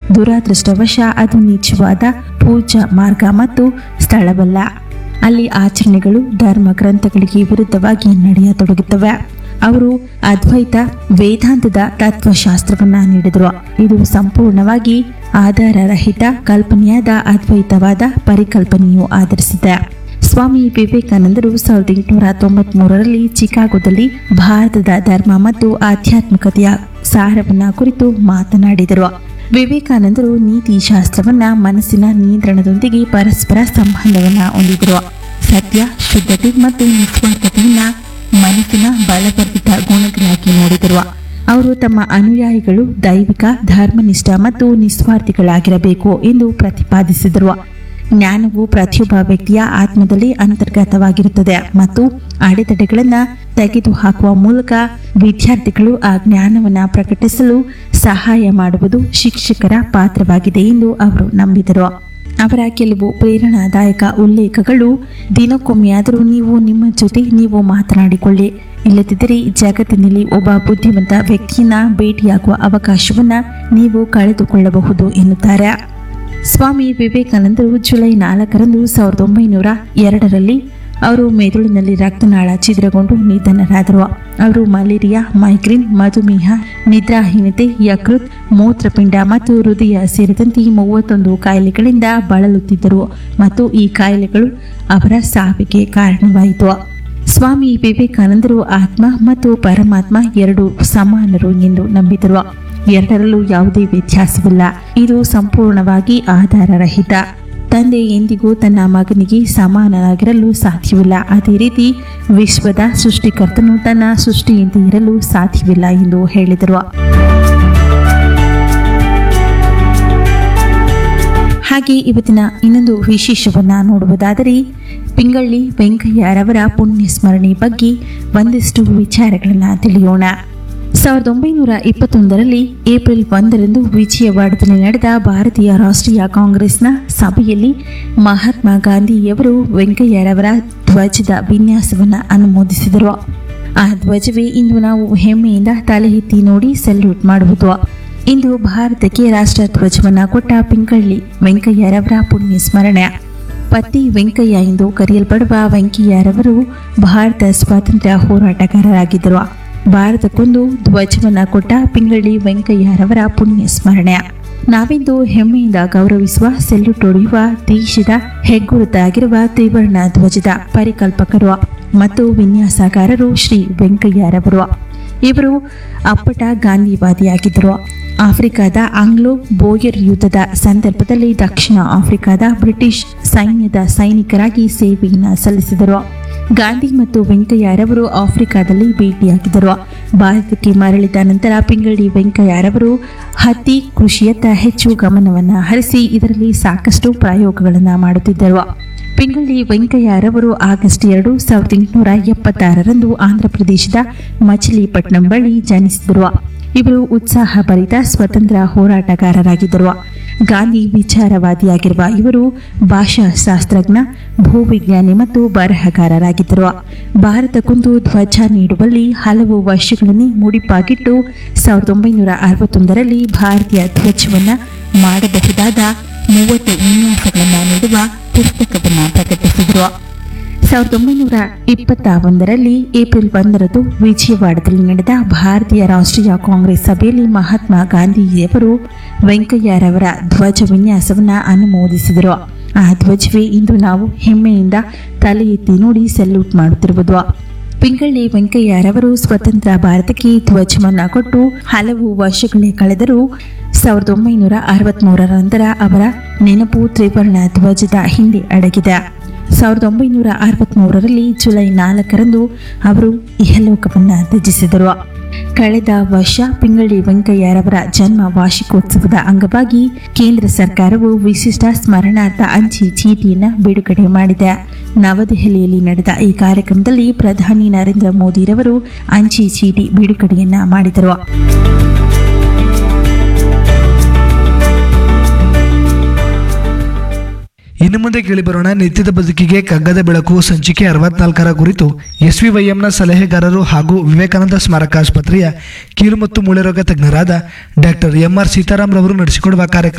ದುರಾದೃಷ್ಟವಶ ಅದು ನಿಜವಾದ ಪೂಜಾ ಮಾರ್ಗ ಮತ್ತು ಸ್ಥಳವಲ್ಲ ಅಲ್ಲಿ ಆಚರಣೆಗಳು ಧರ್ಮ ಗ್ರಂಥಗಳಿಗೆ ವಿರುದ್ಧವಾಗಿ ನಡೆಯತೊಡಗುತ್ತವೆ ಅವರು ಅದ್ವೈತ ವೇದಾಂತದ ತತ್ವಶಾಸ್ತ್ರವನ್ನ ನೀಡಿದರು ಇದು ಸಂಪೂರ್ಣವಾಗಿ ಆಧಾರರಹಿತ ಕಲ್ಪನೆಯಾದ ಅದ್ವೈತವಾದ ಪರಿಕಲ್ಪನೆಯು ಆಧರಿಸಿದೆ ಸ್ವಾಮಿ ವಿವೇಕಾನಂದರು ಸಾವಿರದ ಎಂಟುನೂರ ತೊಂಬತ್ ಮೂರರಲ್ಲಿ ಚಿಕಾಗೋದಲ್ಲಿ ಭಾರತದ ಧರ್ಮ ಮತ್ತು ಆಧ್ಯಾತ್ಮಿಕತೆಯ ಸಾರವನ್ನ ಕುರಿತು ಮಾತನಾಡಿದರು ವಿವೇಕಾನಂದರು ನೀತಿ ಶಾಸ್ತ್ರವನ್ನ ಮನಸ್ಸಿನ ನಿಯಂತ್ರಣದೊಂದಿಗೆ ಪರಸ್ಪರ ಸಂಬಂಧವನ್ನ ಹೊಂದಿದರು ಸತ್ಯ ಶುದ್ಧತೆ ಮತ್ತು ನಿಸ್ವಾರ್ಥತೆಯನ್ನ ಮನಸ್ಸಿನ ಬಲವರ್ಧಿತ ಗುಣಗಳಾಗಿ ನೋಡಿದರು ಅವರು ತಮ್ಮ ಅನುಯಾಯಿಗಳು ದೈವಿಕ ಧರ್ಮನಿಷ್ಠ ಮತ್ತು ನಿಸ್ವಾರ್ಥಿಗಳಾಗಿರಬೇಕು ಎಂದು ಪ್ರತಿಪಾದಿಸಿದರು ಜ್ಞಾನವು ಪ್ರತಿಯೊಬ್ಬ ವ್ಯಕ್ತಿಯ ಆತ್ಮದಲ್ಲಿ ಅಂತರ್ಗತವಾಗಿರುತ್ತದೆ ಮತ್ತು ಅಡೆತಡೆಗಳನ್ನು ತೆಗೆದುಹಾಕುವ ಮೂಲಕ ವಿದ್ಯಾರ್ಥಿಗಳು ಆ ಜ್ಞಾನವನ್ನು ಪ್ರಕಟಿಸಲು ಸಹಾಯ ಮಾಡುವುದು ಶಿಕ್ಷಕರ ಪಾತ್ರವಾಗಿದೆ ಎಂದು ಅವರು ನಂಬಿದರು ಅವರ ಕೆಲವು ಪ್ರೇರಣಾದಾಯಕ ಉಲ್ಲೇಖಗಳು ದಿನಕ್ಕೊಮ್ಮೆಯಾದರೂ ನೀವು ನಿಮ್ಮ ಜೊತೆ ನೀವು ಮಾತನಾಡಿಕೊಳ್ಳಿ ಇಲ್ಲದಿದ್ದರೆ ಜಗತ್ತಿನಲ್ಲಿ ಒಬ್ಬ ಬುದ್ಧಿವಂತ ವ್ಯಕ್ತಿಯನ್ನ ಭೇಟಿಯಾಗುವ ಅವಕಾಶವನ್ನ ನೀವು ಕಳೆದುಕೊಳ್ಳಬಹುದು ಎನ್ನುತ್ತಾರೆ ಸ್ವಾಮಿ ವಿವೇಕಾನಂದರು ಜುಲೈ ನಾಲ್ಕರಂದು ಸಾವಿರದ ಒಂಬೈನೂರ ಎರಡರಲ್ಲಿ ಅವರು ಮೆದುಳಿನಲ್ಲಿ ರಕ್ತನಾಳ ಛಿದ್ರಗೊಂಡು ನಿಧನರಾದರು ಅವರು ಮಲೇರಿಯಾ ಮೈಗ್ರೇನ್ ಮಧುಮೇಹ ನಿದ್ರಾಹೀನತೆ ಯಕೃತ್ ಮೂತ್ರಪಿಂಡ ಮತ್ತು ಹೃದಯ ಸೇರಿದಂತೆ ಮೂವತ್ತೊಂದು ಕಾಯಿಲೆಗಳಿಂದ ಬಳಲುತ್ತಿದ್ದರು ಮತ್ತು ಈ ಕಾಯಿಲೆಗಳು ಅವರ ಸಾವಿಗೆ ಕಾರಣವಾಯಿತು ಸ್ವಾಮಿ ವಿವೇಕಾನಂದರು ಆತ್ಮ ಮತ್ತು ಪರಮಾತ್ಮ ಎರಡು ಸಮಾನರು ಎಂದು ನಂಬಿದರು ಎರಡರಲ್ಲೂ ಯಾವುದೇ ವ್ಯತ್ಯಾಸವಿಲ್ಲ ಇದು ಸಂಪೂರ್ಣವಾಗಿ ಆಧಾರರಹಿತ ತಂದೆ ಎಂದಿಗೂ ತನ್ನ ಮಗನಿಗೆ ಸಮಾನನಾಗಿರಲು ಸಾಧ್ಯವಿಲ್ಲ ಅದೇ ರೀತಿ ವಿಶ್ವದ ಸೃಷ್ಟಿಕರ್ತನು ತನ್ನ ಸೃಷ್ಟಿಯಂತೆ ಇರಲು ಸಾಧ್ಯವಿಲ್ಲ ಎಂದು ಹೇಳಿದರು ಹಾಗೆ ಇವತ್ತಿನ ಇನ್ನೊಂದು ವಿಶೇಷವನ್ನ ನೋಡುವುದಾದರೆ ಪಿಂಗಳ್ಳಿ ವೆಂಕಯ್ಯರವರ ಪುಣ್ಯ ಸ್ಮರಣೆ ಬಗ್ಗೆ ಒಂದಿಷ್ಟು ವಿಚಾರಗಳನ್ನ ತಿಳಿಯೋಣ ಸಾವಿರದ ಒಂಬೈನೂರ ಇಪ್ಪತ್ತೊಂದರಲ್ಲಿ ಏಪ್ರಿಲ್ ಒಂದರಂದು ವಿಜಯವಾಡದಲ್ಲಿ ನಡೆದ ಭಾರತೀಯ ರಾಷ್ಟ್ರೀಯ ಕಾಂಗ್ರೆಸ್ನ ಸಭೆಯಲ್ಲಿ ಮಹಾತ್ಮ ಗಾಂಧಿಯವರು ವೆಂಕಯ್ಯರವರ ಧ್ವಜದ ವಿನ್ಯಾಸವನ್ನು ಅನುಮೋದಿಸಿದರು ಆ ಧ್ವಜವೇ ಇಂದು ನಾವು ಹೆಮ್ಮೆಯಿಂದ ತಲೆ ಎತ್ತಿ ನೋಡಿ ಸಲ್ಯೂಟ್ ಮಾಡುವುದು ಇಂದು ಭಾರತಕ್ಕೆ ರಾಷ್ಟ್ರ ಧ್ವಜವನ್ನ ಕೊಟ್ಟ ಪಿಂಗಳ್ಳಿ ವೆಂಕಯ್ಯರವರ ಪುಣ್ಯ ಸ್ಮರಣೆ ಪತಿ ವೆಂಕಯ್ಯ ಎಂದು ಕರೆಯಲ್ಪಡುವ ವೆಂಕಯ್ಯರವರು ಭಾರತ ಸ್ವಾತಂತ್ರ್ಯ ಹೋರಾಟಗಾರರಾಗಿದ್ದರು ಭಾರತಕ್ಕೊಂದು ಧ್ವಜವನ್ನ ಕೊಟ್ಟ ಪಿಂಗಳ್ಳಿ ವೆಂಕಯ್ಯರವರ ಪುಣ್ಯ ಸ್ಮರಣೆ ನಾವಿಂದು ಹೆಮ್ಮೆಯಿಂದ ಗೌರವಿಸುವ ಸೆಲ್ಯೂಟ್ ಹೊಡೆಯುವ ದೇಶದ ಹೆಗ್ಗುರುತಾಗಿರುವ ತ್ರಿವರ್ಣ ಧ್ವಜದ ಪರಿಕಲ್ಪಕರು ಮತ್ತು ವಿನ್ಯಾಸಕಾರರು ಶ್ರೀ ವೆಂಕಯ್ಯರವರು ಇವರು ಅಪ್ಪಟ ಗಾಂಧಿವಾದಿಯಾಗಿದ್ದರು ಆಫ್ರಿಕಾದ ಆಂಗ್ಲೋ ಬೋಯರ್ ಯುದ್ಧದ ಸಂದರ್ಭದಲ್ಲಿ ದಕ್ಷಿಣ ಆಫ್ರಿಕಾದ ಬ್ರಿಟಿಷ್ ಸೈನ್ಯದ ಸೈನಿಕರಾಗಿ ಸೇವೆಯನ್ನು ಸಲ್ಲಿಸಿದರು ಗಾಂಧಿ ಮತ್ತು ವೆಂಕಯ್ಯರವರು ಆಫ್ರಿಕಾದಲ್ಲಿ ಭೇಟಿಯಾಗಿದ್ದರು ಭಾರತಕ್ಕೆ ಮರಳಿದ ನಂತರ ಪಿಂಗಳಿ ವೆಂಕಯ್ಯರವರು ಹತ್ತಿ ಕೃಷಿಯತ್ತ ಹೆಚ್ಚು ಗಮನವನ್ನು ಹರಿಸಿ ಇದರಲ್ಲಿ ಸಾಕಷ್ಟು ಪ್ರಯೋಗಗಳನ್ನು ಮಾಡುತ್ತಿದ್ದರು ಪಿಂಗಳಿ ವೆಂಕಯ್ಯರವರು ಆಗಸ್ಟ್ ಎರಡು ಸಾವಿರದ ಎಂಟುನೂರ ಎಪ್ಪತ್ತಾರರಂದು ಆಂಧ್ರಪ್ರದೇಶದ ಮಚಿಲಿಪಟ್ನಂ ಬಳಿ ಜನಿಸಿದರು ಇವರು ಉತ್ಸಾಹಭರಿತ ಸ್ವತಂತ್ರ ಹೋರಾಟಗಾರರಾಗಿದ್ದರು ಗಾಂಧಿ ವಿಚಾರವಾದಿಯಾಗಿರುವ ಇವರು ಭಾಷಾಶಾಸ್ತ್ರಜ್ಞ ಭೂವಿಜ್ಞಾನಿ ಮತ್ತು ಬರಹಗಾರರಾಗಿದ್ದರು ಭಾರತಕ್ಕೊಂದು ಧ್ವಜ ನೀಡುವಲ್ಲಿ ಹಲವು ವರ್ಷಗಳಲ್ಲಿ ಮುಡಿಪಾಗಿಟ್ಟು ಸಾವಿರದ ಒಂಬೈನೂರ ಅರವತ್ತೊಂದರಲ್ಲಿ ಭಾರತೀಯ ಧ್ವಜವನ್ನು ಮಾಡಬಹುದಾದ ಮೂವತ್ತು ವಿನ್ಯಾಸಗಳನ್ನು ನೀಡುವ ಪುಸ್ತಕವನ್ನು ಪ್ರಕಟಿಸಿದರು ಸಾವಿರದ ಒಂಬೈನೂರ ಇಪ್ಪತ್ತ ಒಂದರಲ್ಲಿ ಏಪ್ರಿಲ್ ಒಂದರಂದು ವಿಜಯವಾಡದಲ್ಲಿ ನಡೆದ ಭಾರತೀಯ ರಾಷ್ಟ್ರೀಯ ಕಾಂಗ್ರೆಸ್ ಸಭೆಯಲ್ಲಿ ಮಹಾತ್ಮ ಗಾಂಧಿಯವರು ವೆಂಕಯ್ಯರವರ ಧ್ವಜ ವಿನ್ಯಾಸವನ್ನು ಅನುಮೋದಿಸಿದರು ಆ ಧ್ವಜವೇ ಇಂದು ನಾವು ಹೆಮ್ಮೆಯಿಂದ ತಲೆ ಎತ್ತಿ ನೋಡಿ ಸಲ್ಯೂಟ್ ಮಾಡುತ್ತಿರುವುದು ಪಿಂಗಳ್ಳಿ ವೆಂಕಯ್ಯರವರು ಸ್ವತಂತ್ರ ಭಾರತಕ್ಕೆ ಧ್ವಜವನ್ನ ಕೊಟ್ಟು ಹಲವು ವರ್ಷಗಳೇ ಕಳೆದರೂ ಸಾವಿರದ ಒಂಬೈನೂರ ಅರವತ್ಮೂರರ ನಂತರ ಅವರ ನೆನಪು ತ್ರಿವರ್ಣ ಧ್ವಜದ ಹಿಂದೆ ಅಡಗಿದೆ ಸಾವಿರದ ಒಂಬೈನೂರ ಅರವತ್ಮೂರರಲ್ಲಿ ಜುಲೈ ನಾಲ್ಕರಂದು ಅವರು ಇಹಲೋಕವನ್ನು ತ್ಯಜಿಸಿದರು ಕಳೆದ ವರ್ಷ ಪಿಂಗಳಿ ವೆಂಕಯ್ಯರವರ ಜನ್ಮ ವಾರ್ಷಿಕೋತ್ಸವದ ಅಂಗವಾಗಿ ಕೇಂದ್ರ ಸರ್ಕಾರವು ವಿಶಿಷ್ಟ ಸ್ಮರಣಾರ್ಥ ಅಂಚೆ ಚೀಟಿಯನ್ನು ಬಿಡುಗಡೆ ಮಾಡಿದೆ ನವದೆಹಲಿಯಲ್ಲಿ ನಡೆದ ಈ ಕಾರ್ಯಕ್ರಮದಲ್ಲಿ ಪ್ರಧಾನಿ ನರೇಂದ್ರ ಮೋದಿರವರು ಅಂಚೆ ಚೀಟಿ ಬಿಡುಗಡೆಯನ್ನ ಮಾಡಿದರು ಇನ್ನು ಮುಂದೆ ಕೇಳಿಬರೋಣ ನಿತ್ಯದ ಬದುಕಿಗೆ ಕಗ್ಗದ ಬೆಳಕು ಸಂಚಿಕೆ ಅರವತ್ನಾಲ್ಕರ ಕುರಿತು ಎಸ್ ವಿ ವೈಎಂನ ಸಲಹೆಗಾರರು ಹಾಗೂ ವಿವೇಕಾನಂದ ಸ್ಮಾರಕ ಆಸ್ಪತ್ರೆಯ ಕೀಲು ಮತ್ತು ಮೂಳೆ ರೋಗ ತಜ್ಞರಾದ ಡಾಕ್ಟರ್ ಎಂ ಆರ್ ಸೀತಾರಾಮ್ ರವರು ನಡೆಸಿಕೊಡುವ ಕಾರ್ಯಕ್ರಮ